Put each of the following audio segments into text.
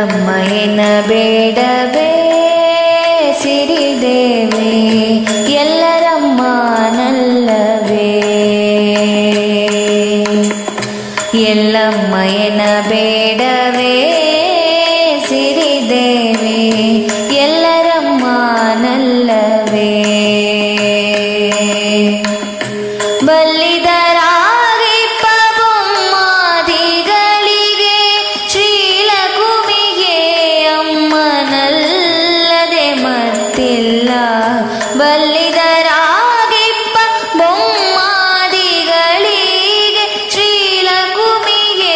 ಎಲ್ಲಮ್ಮ ಎನ್ನಬೇಡವೇ ಸಿರಿದೇವಿ ಎಲ್ಲರಮ್ಮ ನಲ್ಲವೇ ಎಲ್ಲಮ್ಮ ಎನ್ನಬೇಡವೇ ಸಿರಿದೇವಿ ಎಲ್ಲರಮ್ಮ ನಲ್ಲವೇ ಬಲ್ಲಿದರಾಗಿಪ್ಪ ಬೊಮ್ಮಾದಿಗಳಿಗೆ ಶ್ರೀಲಕುಮಿಗೆ ಅಮ್ಮನಲ್ಲದೆ ಮತ್ತಿಲ್ಲ ಬಲ್ಲಿದರಾಗಿಪ್ಪ ಬೊಮ್ಮಾದಿಗಳಿಗೆ ಶ್ರೀಲಕುಮಿಗೆ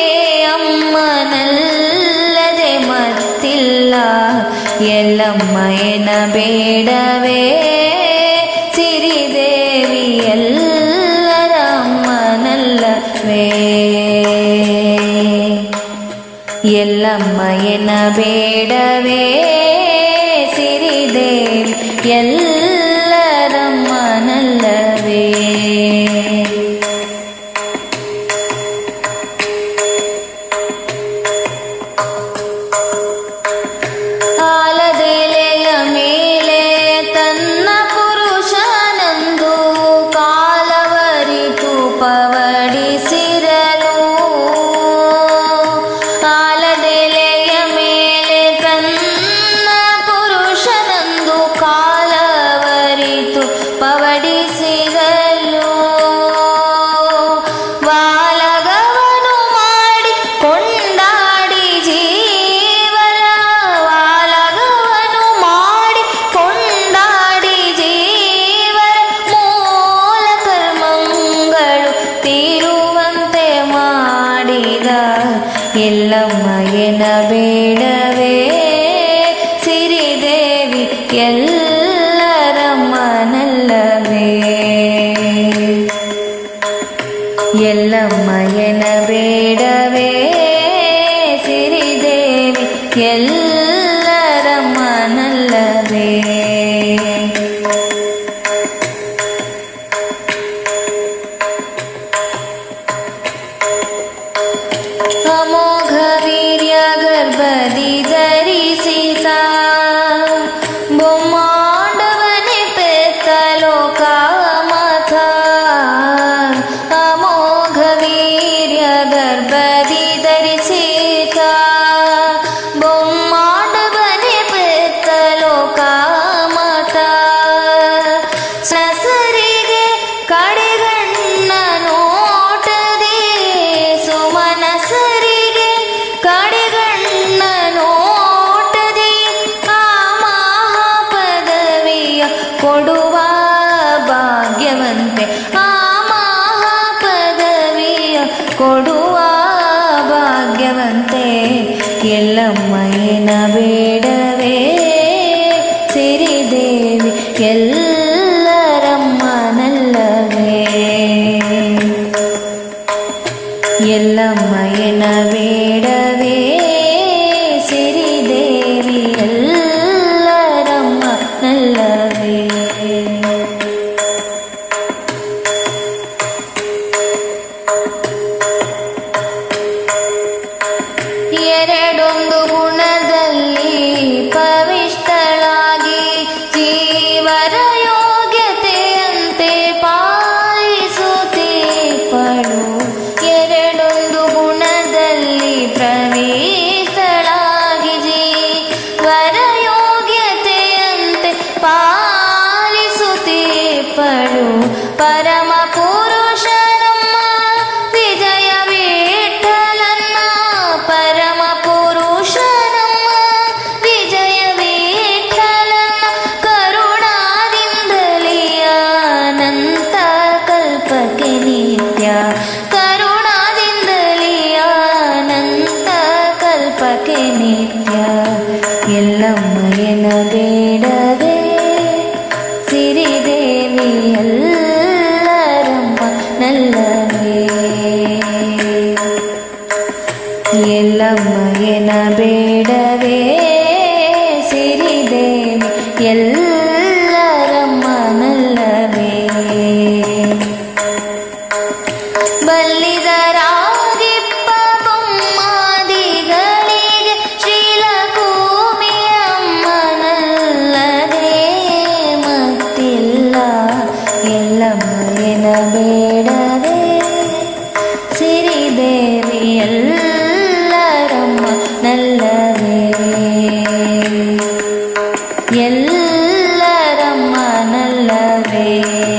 ಅಮ್ಮನಲ್ಲದೆ ಮತ್ತಿಲ್ಲ ಎಲ್ಲಮ್ಮ ಎನ್ನಬೇಡವೇ ಸಿರಿದೇವಿ ಎಲ್ಲರಮ್ಮನಲ್ಲವೇ ಎಲ್ಲಮ್ಮ ಎನ್ನಬೇಡವೇ ಸಿರಿದೇವಿ ಎಲ್ಲರಮ್ಮನಲ್ಲವೇ ಆಲದೆಲೆಯ ಮೇಲೆ ತನ್ನ ಪುರುಷನಂದು ಕಾಲವರಿತು ಪವಡಿಸಿರಲು ಆಲದೆಲೆಯ ಮೇಲೆ ತನ್ನ ಪುರುಷನಂದು ಕಾಲವರಿತು ಪವಡಿಸಿರಲು ವಾಲಗವನು ಮಾಡಿ ಕೊಂಡಾಡಿ ಜೀವನ ವಾಲಗವನು ಮಾಡಿ ಕೊಂಡಾಡಿ ಜೀವನ ಮೂಲ ಕರ್ಮಗಳು ತೀರುವಂತೆ ಮಾಡಿದ ಎಲ್ಲಮ್ಮ ಎನ್ನಬೇಡವೇ ಸಿರಿದೇವಿ ಎಲ್ಲರಮ್ಮನಲ್ಲವೇ ಎಲ್ಲಮ್ಮ ಎನ್ನಬೇಡವೇ ಸಿರಿದೇವಿ ಎಲ್ಲರಮ್ಮನಲ್ಲವೇ ಅಮೋಘ ವೀರ್ಯ ಗರ್ಭದಿ ಧರಿಸಿದ ಬೊಮ್ಮಾಂಡವನೆ ಪೆತ್ತ ಲೋಕ ಮಥ ಅಮೋಘ ವೀರ್ಯ ಗರ್ಭದಿ ಧರಿಸಿದ ಬೊಮ್ಮಾಂಡವನೆ ಪೆತ್ತ ಲೋಕ ಮಥ ಸಸರಿಗೆ ಕಡೆಗಣ್ಣ ನೋಟದೆ ಸುಮನಸರಿಗೆ ಕಡೆಗಣ್ಣ ನೋಟದೆ ಆ ಮಹಾಪದವಿಯ ಕೊಡುವ ಭಾಗ್ಯವಂತೆ ಆ ಮಹಾಪದವಿಯ ಕೊಡುವ ಭಾಗ್ಯವಂತೆ ಎಲ್ಲಮ್ಮ ಬೇಡವೇ ಸಿರಿದೇವಿ ಎಲ್ಲರಮ್ಮನಲ್ಲವೇ ಎಲ್ಲಮ್ಮ ಬೇಡವೇ ಸಿರಿದೇವಿ ಎಲ್ಲರಮ್ಮನಲ್ಲವೇ ಎರಡೊಂದು ಗುಣದಲ್ಲಿ ಪವಿಷ್ಟಳಾಗಿ ಜೀವರ ಎಲ್ಲಮ್ಮನಲ್ಲವೇ